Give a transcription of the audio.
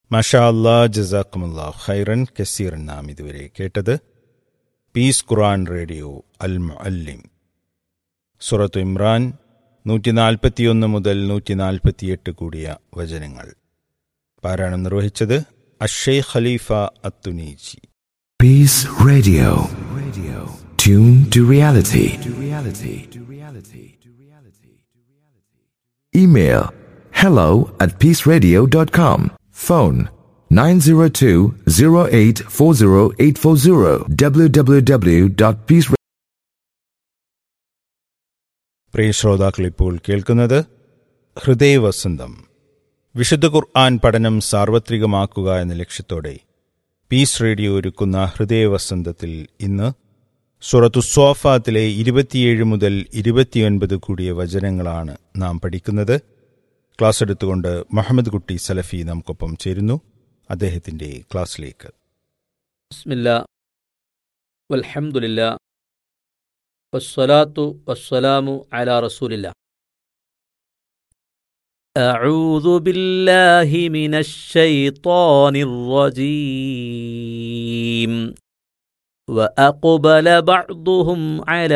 മഷാ അല്ലാ ജസാക്കുമുല്ലാ ഖൈറൻ കസീറൻ നാം ഇതുവരെ കേട്ടത് പീസ് ഖുറാൻ റേഡിയോ അൽ മുഅല്ലിം സുറത്ത് ഇമ്രാൻ നൂറ്റി നാൽപ്പത്തിയൊന്ന് മുതൽ നൂറ്റി നാൽപ്പത്തിയെട്ട് കൂടിയ വചനങ്ങൾ പാരായണം നിർവഹിച്ചത് അഷേ ഖലീഫ അത്തുനീജി Peace Radio. Radio. Tune to reality. To reality. To reality. To reality. Email hello at peaceradio.com. Phone 902-0840840 www.peace പ്രിയ ശ്രോതാക്കൾ ഇപ്പോൾ കേൾക്കുന്നത് ഹൃദയവസന്തം വിശുദ്ധ ഖുർആൻ പഠനം സാർവത്രികമാക്കുക എന്ന ലക്ഷ്യത്തോടെ പീസ് റേഡിയോ ഒരുക്കുന്ന ഹൃദയവസന്തത്തിൽ ഇന്ന് സുറത്തു സ്വാഫാത്തിലെ ഇരുപത്തിയേഴ് മുതൽ ഇരുപത്തിയൊൻപത് കൂടിയ വചനങ്ങളാണ് നാം പഠിക്കുന്നത് ക്ലാസ് എടുത്തുകൊണ്ട് മുഹമ്മദ് കുട്ടി സലഫി നമുക്കൊപ്പം ചേരുന്നു അദ്ദേഹത്തിന്റെ ക്ലാസ്സിലേക്ക് بسم الله والحمد لله والصلاة والسلام على رسول الله أعوذ بالله من الشيطان الرجيم وأقبل بعضهم على